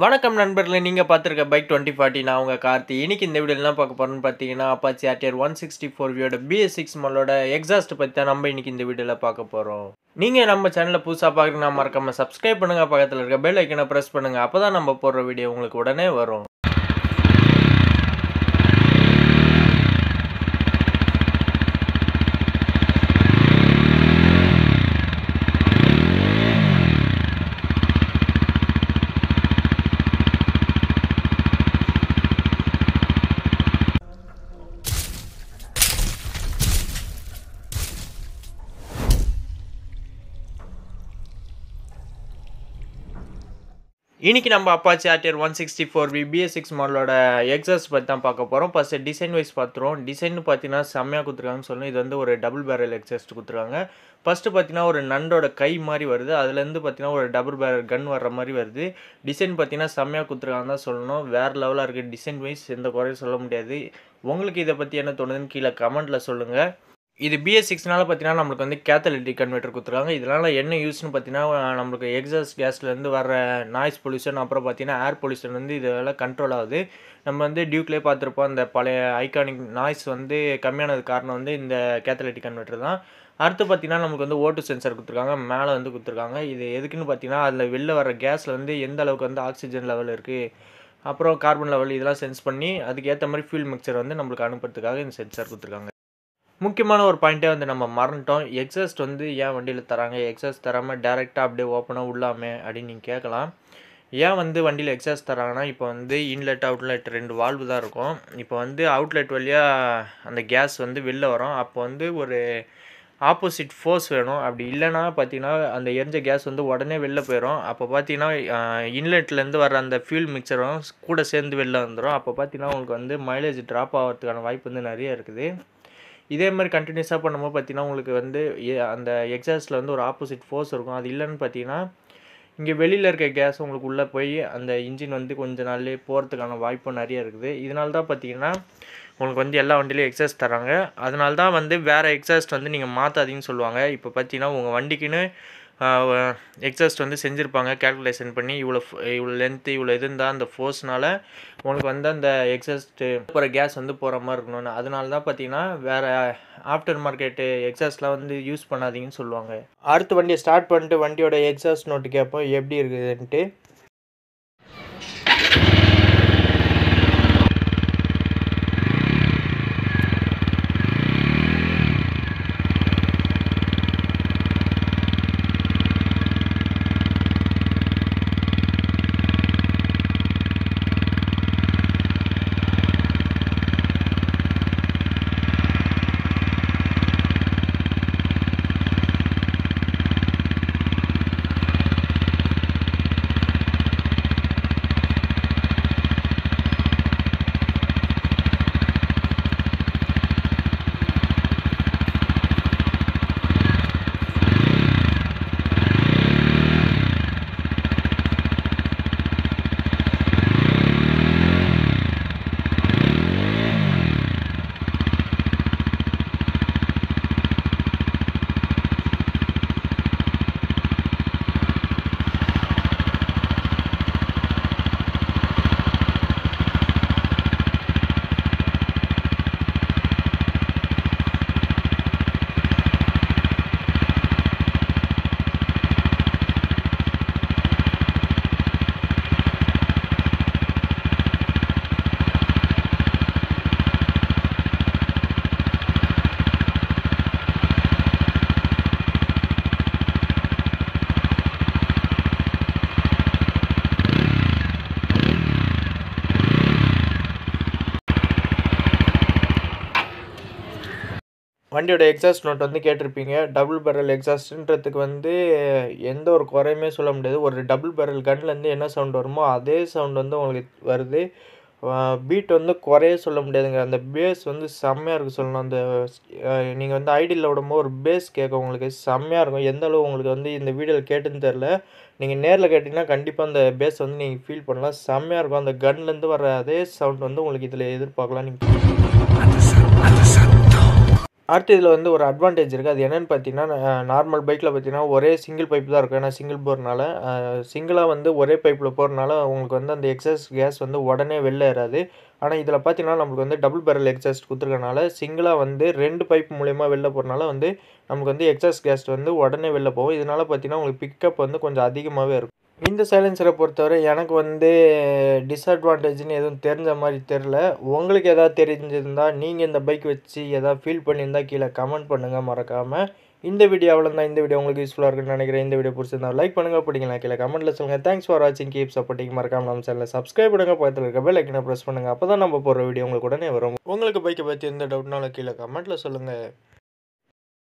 வணக்கம் நண்பர்களே நீங்கள் பார்த்துருக்க பைக் டுவெண்ட்டி ஃபார்ட்டி நான் உங்கள் கார்த்தி இன்னைக்கு இந்த வீடியோ என்ன பார்க்க போகிறோன்னு பார்த்தீங்கன்னா Apache RTR one sixty four வியோட பிஎஸ் சிக்ஸ் மாலோட எக்ஸாஸ்ட் பற்றி தான் நம்ம இன்னைக்கு இந்த வீடியோவில் பார்க்க போகிறோம் நீங்கள் நம்ம சேனலில் புதுசாக பார்க்குறீங்கன்னா மறக்காம சப்ஸ்கிரைப் பண்ணுங்கள் பக்கத்தில் இருக்க பெல் ஐக்கனை ப்ரெஸ் பண்ணுங்கள் அப்போ தான் நம்ம போடுற வீடியோ உங்களுக்கு உடனே வரும் இன்னைக்கு நம்ம Apache RTR one sixty four V BS six மாடலோட எக்ஸாஸ்ட் பற்றி தான் பார்க்க போகிறோம் ஃபஸ்ட்டு டிசைன் வைஸ் பார்த்துருவோம் டிசைன் பார்த்தீங்கன்னா செம்மையாக கொடுத்துருக்காங்கன்னு சொல்லணும் இது வந்து ஒரு டபுள் பேரல் எக்ஸாஸ்ட் கொடுத்துருக்காங்க ஃபஸ்ட்டு பார்த்தீங்கன்னா ஒரு நண்டோட கை மாதிரி வருது அதுலேருந்து பார்த்தீங்கன்னா ஒரு டபுள் பேரல் கன் வர்ற மாதிரி வருது டிசைன் பார்த்தீங்கன்னா செம்மையாக கொடுத்துருக்காங்க தான் சொல்லணும் வேறு லெவலாக இருக்குது டிசைன் வைஸ் எந்த குறையும் சொல்ல முடியாது உங்களுக்கு இதை பற்றி என்ன தோணுதுன்னு கீழே கமெண்ட்டில் சொல்லுங்கள் இது பிஎஸ் சிக்ஸ்னால பார்த்தீங்கன்னா நம்மளுக்கு வந்து கேத்தலிட்டி கன்வெர்ட்டர் கொடுத்துருக்காங்க இதனால் என்ன யூஸ்னு பார்த்தீங்கன்னா நம்மளுக்கு எக்ஸாஸ்ட் கேஸ்லேருந்து வர நாய்ஸ் பொல்யூஷன் அப்புறம் பார்த்தீங்கன்னா ஏர் பொல்யூஷன் வந்து இதெல்லாம் கண்ட்ரோல் ஆகுது நம்ம வந்து டியூக்லேயே பார்த்துருப்போம் அந்த பழைய ஐகானிக் நாய்ஸ் வந்து கம்மியானது காரணம் வந்து இந்த கேத்தலிட்டி கன்வெர்ட்டர் தான் அடுத்து பார்த்தீங்கன்னா நமக்கு வந்து ஓட்டு சென்சர் கொடுத்துருக்காங்க மேலே வந்து கொடுத்துருக்காங்க இது எதுக்குன்னு பார்த்தீங்கன்னா அதில் வெளில வர கேஸில் வந்து எந்த அளவுக்கு வந்து ஆக்சிஜன் லெவல் இருக்குது அப்புறம் கார்பன் லெவல் இதெல்லாம் சென்ஸ் பண்ணி அதுக்கு ஏற்ற மாதிரி ஃபியூல் மிக்சர் வந்து நம்மளுக்கு அனுப்புறதுக்காக இந்த சென்சார் கொடுத்துருக்காங்க முக்கியமான ஒரு பாயிண்ட்டே வந்து நம்ம மறந்துட்டோம் எக்ஸாஸ்ட் வந்து ஏன் வண்டியில் தராங்க எக்ஸாஸ்ட் தராமல் டேரெக்டாக அப்படியே ஓப்பனாக உள்ளாமே அப்படின்னு நீங்கள் கேட்கலாம் ஏன் வந்து வண்டியில் எக்ஸாஸ்ட் தராங்கன்னா இப்போ வந்து இன்லெட் அவுட்லெட் ரெண்டு வால்வு தான் இருக்கும் இப்போ வந்து அவுட்லெட் வழியாக அந்த கேஸ் வந்து வெளில வரும் அப்போ வந்து ஒரு ஆப்போசிட் ஃபோர்ஸ் வேணும் அப்படி இல்லைன்னா பார்த்தீங்கன்னா அந்த எரிஞ்ச கேஸ் வந்து உடனே வெளில போயிடும் அப்போ பார்த்தீங்கன்னா இன்லெட்லேருந்து வர அந்த ஃபியூல் மிக்சரும் கூட சேர்ந்து வெளில வந்துடும் அப்போ பார்த்தீங்கன்னா உங்களுக்கு வந்து மைலேஜ் ட்ராப் ஆகிறதுக்கான வாய்ப்பு வந்து நிறைய இருக்குது இதே மாதிரி கண்டினியூஸாக பண்ணும்போது பார்த்தீங்கன்னா உங்களுக்கு வந்து அந்த எக்ஸாஸ்டில் வந்து ஒரு ஆப்போசிட் ஃபோர்ஸ் இருக்கும் அது இல்லைன்னு பார்த்தீங்கன்னா இங்கே வெளியில் இருக்க கேஸ் உங்களுக்கு உள்ளே போய் அந்த இன்ஜின் வந்து கொஞ்ச நாள்லேயே போகிறதுக்கான வாய்ப்பும் நிறைய இருக்குது இதனால தான் பார்த்தீங்கன்னா உங்களுக்கு வந்து எல்லா வண்டிலையும் எக்ஸாஸ்ட் தராங்க அதனால தான் வந்து வேறு எக்ஸாஸ்ட் வந்து நீங்கள் மாற்றாதீங்கன்னு சொல்லுவாங்க இப்போ பார்த்தீங்கன்னா உங்கள் வண்டிக்குன்னு எக்ஸாஸ்ட் வந்து செஞ்சுருப்பாங்க கேல்குலேஷன் பண்ணி இவ்வளோ இவ்வளோ லென்த்து இவ்வளோ இது இருந்தால் அந்த ஃபோர்ஸ்னால் உங்களுக்கு வந்து அந்த எக்ஸாஸ்ட்டு போகிற கேஸ் வந்து போகிற மாதிரி இருக்கணும்னு அதனால தான் பார்த்தீங்கன்னா வேறு ஆஃப்டர் மார்க்கெட்டு எக்ஸாஸ்ட்லாம் வந்து யூஸ் பண்ணாதீங்கன்னு சொல்லுவாங்க அடுத்த வண்டியை ஸ்டார்ட் பண்ணிட்டு வண்டியோட எக்ஸாஸ்ட் நோட்டு கேட்போம் எப்படி இருக்குதுன்ட்டு வண்டியோட எக்ஸாஸ்ட் நோட் வந்து கேட்டிருப்பீங்க டபுள் பேரல் எக்ஸாஸ்ட்ன்றதுக்கு வந்து எந்த ஒரு குறையுமே சொல்ல முடியாது ஒரு டபுள் பேரல் கன்லேருந்து என்ன சவுண்ட் வருமோ அதே சவுண்ட் வந்து உங்களுக்கு வருது பீட் வந்து குறைய சொல்ல முடியாதுங்க அந்த பேஸ் வந்து செம்மையாக இருக்குது சொல்லணும் அந்த நீங்கள் வந்து ஐடியில் விடும்போது ஒரு பேஸ் கேட்கும் உங்களுக்கு செம்மையாக இருக்கும் எந்த அளவு உங்களுக்கு வந்து இந்த வீடியோவில் கேட்டுன்னு தெரில நீங்கள் நேரில் கேட்டிங்கன்னா கண்டிப்பாக அந்த பேஸ் வந்து நீங்கள் ஃபீல் பண்ணலாம் செம்மையாக இருக்கும் அந்த கன்லேருந்து வர அதே சவுண்ட் வந்து உங்களுக்கு இதில் எதிர்பார்க்கலாம் நீங்கள் அடுத்து இதில் வந்து ஒரு அட்வான்டேஜ் இருக்குது அது என்னென்னு பார்த்தீங்கன்னா நார்மல் பைக்கில் பார்த்தீங்கன்னா ஒரே சிங்கிள் பைப் தான் இருக்கும் ஏன்னா சிங்கிள் போகிறனால சிங்கிளாக வந்து ஒரே பைப்பில் போகிறனால உங்களுக்கு வந்து அந்த எக்ஸாஸ்ட் கேஸ் வந்து உடனே வெளில ஏறாது ஆனால் இதில் பார்த்தீங்கன்னா நம்மளுக்கு வந்து டபுள் பேரல் எக்ஸாஸ்ட் கொடுத்துருக்கனால சிங்கிளாக வந்து ரெண்டு பைப் மூலயமா வெளில போகிறனால வந்து நமக்கு வந்து எக்ஸாஸ்ட் கேஸ் வந்து உடனே வெளில போகும் இதனால் பார்த்தீங்கன்னா உங்களுக்கு பிக்கப் வந்து கொஞ்சம் அதிகமாகவே இருக்கும் இந்த சைலன்சரை பொறுத்தவரை எனக்கு வந்து டிஸ்அட்வான்டேஜ்னு எதுவும் தெரிஞ்ச மாதிரி தெரில உங்களுக்கு எதாவது தெரிஞ்சிருந்தால் நீங்கள் இந்த பைக் வச்சு எதாவது ஃபீல் பண்ணியிருந்தால் கீழே கமெண்ட் பண்ணுங்கள் மறக்காமல் இந்த வீடியோ அவ்வளோதான் இந்த வீடியோ உங்களுக்கு யூஸ்ஃபுல்லாக இருக்குன்னு நினைக்கிறேன் இந்த வீடியோ பிடிச்சிருந்தா லைக் பண்ணுங்கள் பிடிங்களா கீழே கமெண்ட்டில் சொல்லுங்கள் தேங்க்ஸ் ஃபார் வாட்சிங் கீப் சப்போர்ட்டிங் மறக்காம நம்ம சேனலில் சப்ஸ்கிரைப் பண்ணுங்கள் பக்கத்தில் இருக்க பெல் ஐக்கனை ப்ரெஸ் பண்ணுங்கள் அப்போ தான் நம்ம போகிற வீடியோ உங்களுக்கு உடனே வரும் உங்களுக்கு பைக்கை பற்றி எந்த டவுட்னாலும் கீழே கமெண்ட்டில் சொல்லுங்கள்